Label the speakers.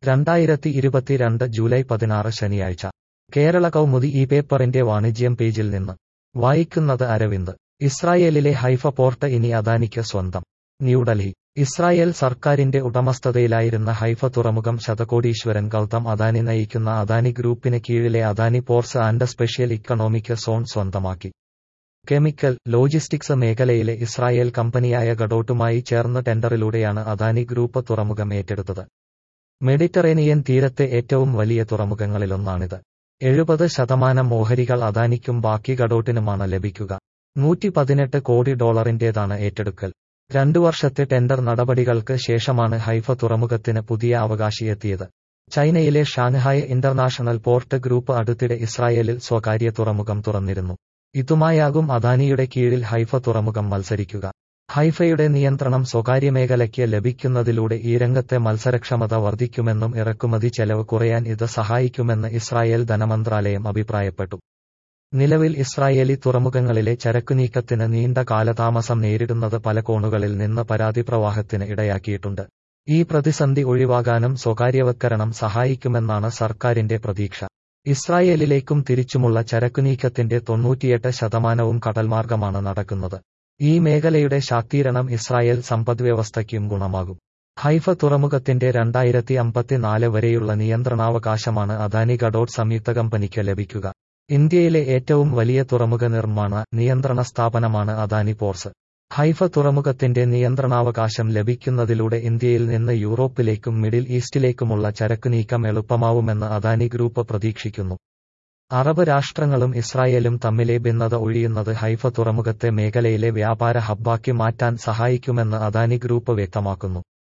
Speaker 1: രണ്ടായിരത്തി ഇരുപത്തിരണ്ട് ജൂലൈ പതിനാറ് ശനിയാഴ്ച കേരള കൗമുദി ഈ പേപ്പറിന്റെ വാണിജ്യം പേജിൽ നിന്ന് വായിക്കുന്നത് അരവിന്ദ് ഇസ്രായേലിലെ ഹൈഫ പോർട്ട് ഇനി അദാനിക്ക് സ്വന്തം ന്യൂഡൽഹി ഇസ്രായേൽ സർക്കാരിന്റെ ഉടമസ്ഥതയിലായിരുന്ന ഹൈഫ തുറമുഖം ശതകോടീശ്വരൻ ഗൗതം അദാനി നയിക്കുന്ന അദാനി ഗ്രൂപ്പിന് കീഴിലെ Adani ports and special economic zone സ്വന്തമാക്കി കെമിക്കൽ ലോജിസ്റ്റിക്സ് മേഖലയിലെ ഇസ്രായേൽ കമ്പനിയായ ഗഡോട്ടുമായി ചേർന്ന് ടെൻഡറിലൂടെയാണ് അദാനി ഗ്രൂപ്പ് തുറമുഖം ഏറ്റെടുത്തത് മെഡിറ്ററേനിയൻ തീരത്തെ ഏറ്റവും വലിയ തുറമുഖങ്ങളിലൊന്നാണിത് എഴുപത് ശതമാനം ഓഹരികൾ അദാനിക്കും ബാക്കി ഗഡോട്ടിനുമാണ് ലഭിക്കുക നൂറ്റി പതിനെട്ട് കോടി ഡോളറിന്റേതാണ് ഏറ്റെടുക്കൽ രണ്ടു വർഷത്തെ ടെൻഡർ നടപടികൾക്ക് ശേഷമാണ് ഹൈഫ തുറമുഖത്തിന് പുതിയ അവകാശിയെത്തിയത് ചൈനയിലെ ഷാങ്ഹായ് ഇന്റർനാഷണൽ പോർട്ട് ഗ്രൂപ്പ് അടുത്തിടെ ഇസ്രായേലിൽ സ്വകാര്യ തുറമുഖം തുറന്നിരുന്നു ഇതുമായാകും അദാനിയുടെ കീഴിൽ ഹൈഫ തുറമുഖം മത്സരിക്കുക ഹൈഫയുടെ നിയന്ത്രണം സ്വകാര്യ മേഖലയ്ക്ക് ലഭിക്കുന്നതിലൂടെ ഈ രംഗത്തെ മത്സരക്ഷമത വർദ്ധിക്കുമെന്നും ഇറക്കുമതി ചെലവ് കുറയാൻ ഇത് സഹായിക്കുമെന്ന് ഇസ്രായേൽ ധനമന്ത്രാലയം അഭിപ്രായപ്പെട്ടു നിലവിൽ ഇസ്രായേലി തുറമുഖങ്ങളിലെ ചരക്കുനീക്കത്തിന് നീണ്ട കാലതാമസം നേരിടുന്നത് പല കോണുകളിൽ നിന്ന് പരാതി പ്രവാഹത്തിന് ഇടയാക്കിയിട്ടുണ്ട് ഈ പ്രതിസന്ധി ഒഴിവാകാനും സ്വകാര്യവൽക്കരണം സഹായിക്കുമെന്നാണ് സർക്കാരിന്റെ പ്രതീക്ഷ ഇസ്രായേലിലേക്കും തിരിച്ചുമുള്ള ചരക്കുനീക്കത്തിന്റെ തൊണ്ണൂറ്റിയെട്ട് ശതമാനവും കടൽമാർഗമാണ് നടക്കുന്നത് ഈ മേഖലയുടെ ശാക്തീകരണം ഇസ്രായേൽ സമ്പദ്വ്യവസ്ഥയ്ക്കും ഗുണമാകും ഹൈഫ തുറമുഖത്തിന്റെ രണ്ടായിരത്തി അമ്പത്തിനാല് വരെയുള്ള നിയന്ത്രണാവകാശമാണ് അദാനി ഗഡോട്ട് സംയുക്ത കമ്പനിക്ക് ലഭിക്കുക ഇന്ത്യയിലെ ഏറ്റവും വലിയ തുറമുഖ നിർമ്മാണ നിയന്ത്രണ സ്ഥാപനമാണ് അദാനി പോർട്സ് ഹൈഫ തുറമുഖത്തിന്റെ നിയന്ത്രണാവകാശം ലഭിക്കുന്നതിലൂടെ ഇന്ത്യയിൽ നിന്ന് യൂറോപ്പിലേക്കും മിഡിൽ ഈസ്റ്റിലേക്കുമുള്ള ചരക്ക് നീക്കം എളുപ്പമാവുമെന്ന് അദാനി ഗ്രൂപ്പ് പ്രതീക്ഷിക്കുന്നു അറബ് രാഷ്ട്രങ്ങളും ഇസ്രായേലും തമ്മിലെ ഭിന്നത ഒഴിയുന്നത് ഹൈഫ തുറമുഖത്തെ മേഖലയിലെ വ്യാപാര ഹബ്ബാക്കി മാറ്റാൻ സഹായിക്കുമെന്ന് അദാനി ഗ്രൂപ്പ് വ്യക്തമാക്കുന്നു